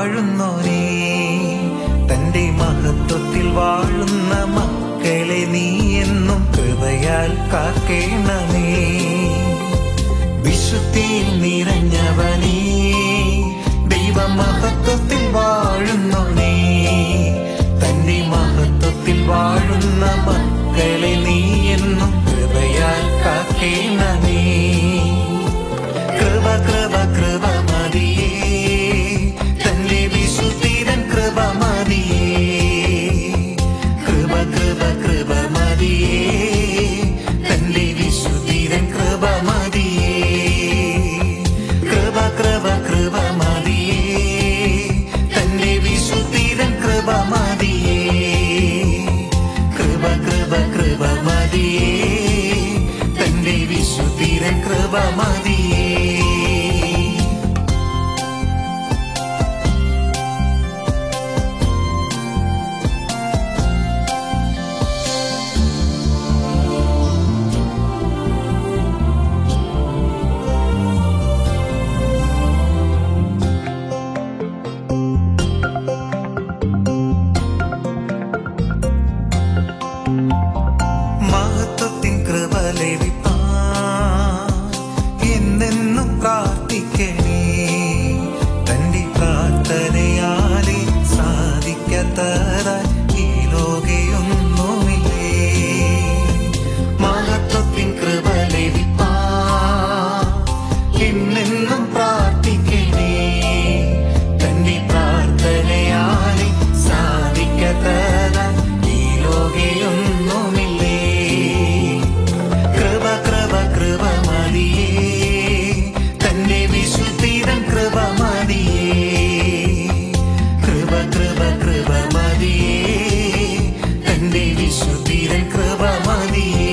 വാഴുന്നോനേ തന്റെ മഹത്വത്തിൽ വാഴുന്ന മക്കളെ നീ എന്നും കൃപയാൽ കാക്കേണമേ വിശുദ്ധിയിൽ നിറഞ്ഞവനേ ദൈവമഹത്വത്തിൽ വാഴുന്നോനേ തന്റെ മഹത്വത്തിൽ വാഴുന്ന മക്കളെ നീ എന്നും കൃപയാൽ കാക്കേണമേ കൃപ കൃപ കൃപ മതിയേ തന്റെ വിശുദ്ധിരൻ കൃപ മതിയേ കൃപ കൃപ കൃപ മതിയേ തന്റെ വിശുദ്ധിരൻ കൃപ മതിയേ കൃപ കൃപ കൃപ മതിയേ തന്റെ വിശുദ്ധിരൻ കൃപ മതിയേ കൃപ കൃപ കൃപ മതിയേ തന്റെ വിശുദ്ധിരൻ കൃപ മതിയേ മഹത്വത്തിൻ കൃപ ലഭിപ്പാൻ എന്നെന്നും പ്രാർത്ഥിക്കണേ തന്റെ പ്രാർത്ഥനയാലെ സാധിക്കാത്തതായി ഈ ലോകയൊന്നുമില്ലേ മഹത്വത്തിൻ കൃപ ലഭിപ്പാൻ എന്നെന്നും പ്രാർത്ഥിക്കണേ തന്റെ പ്രാർത്ഥനയാലെ സാധിക്കാത്തതായി ഈ ലോകയൊന്നുമില്ലേ കൃപ കൃപ കൃപ മതിയേ തന്റെ വിശുദ്ധിതൻ കൃപ മതിയേ കൃപ കൃപ കൃപ മതിയേ തന്റെ വിശുദ്ധിതൻ കൃപ മതിയേ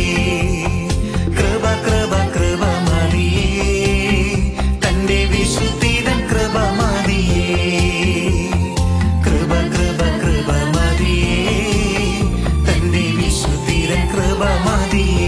കൃപ കൃപ കൃപ മതിയേ തന്റെ വിശുദ്ധിതൻ കൃപ മതിയേ കൃപ കൃപ കൃപ മതിയേ തന്റെ വിശുദ്ധിരൻ കൃപ മതിയേ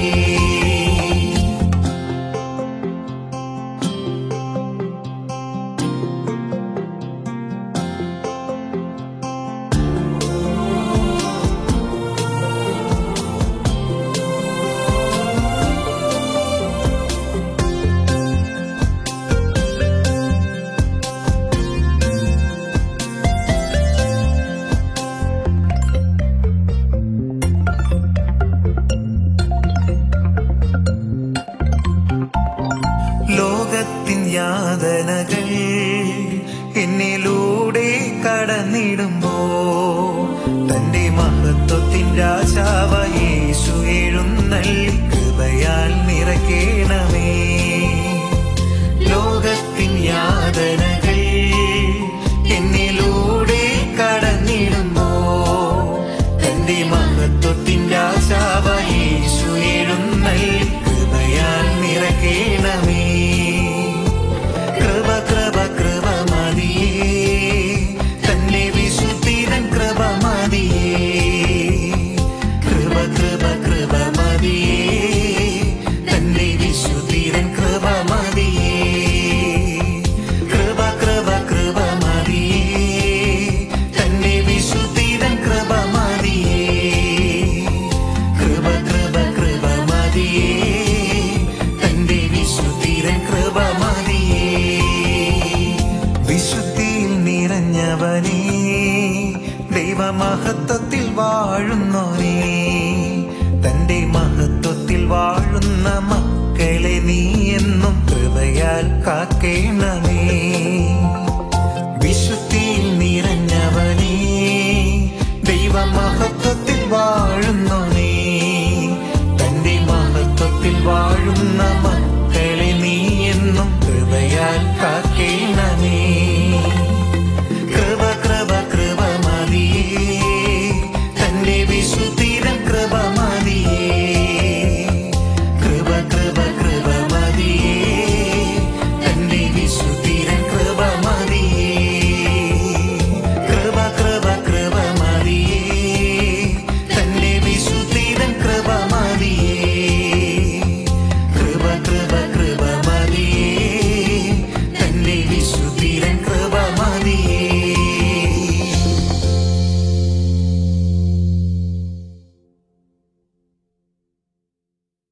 ലോകത്തിൻ യാതനകൾ എന്നിലൂടെ കടന്നിടുമ്പോ തന്റെ മഹത്വത്തിൻ രാജാവ യേശു എഴുന്നള്ളി കൃപയാൽ നിറയ്ക്കണമേ ലോകത്തിൻ യാതനകൾ എന്നിലൂടെ കടന്നിടുമ്പോ തന്റെ മഹത്വത്തിൻ രാജാവ യേശു എഴുന്നള്ളി കൃപയാൽ നിറയ്ക്കണമേ കൃപ കൃപ കൃപ മതിയേ തന്നെ വിശുദ്ധിരൻ കൃപ മതിയേ കൃപ കൃപ കൃപ മതിയേ തന്നെ വിശുദ്ധിരൻ കൃപ മതിയേ കൃപ കൃപ കൃപ മതിയേ തന്നെ വിശുദ്ധിരൻ കൃപ മതിയേ കൃപ കൃപ കൃപ മതിയേ തന്റെ വിശുദ്ധിരൻ കൃപ മതിയേ വിശുദ്ധിയിൽ നിറഞ്ഞവനേ ദൈവമഹത്വത്തിൽ വാഴുന്നോനേ തന്റെ മഹത്വത്തിൽ വാഴുന്ന മക്കളെ നീ എന്നും കൃപയാൽ കാക്കേണമേ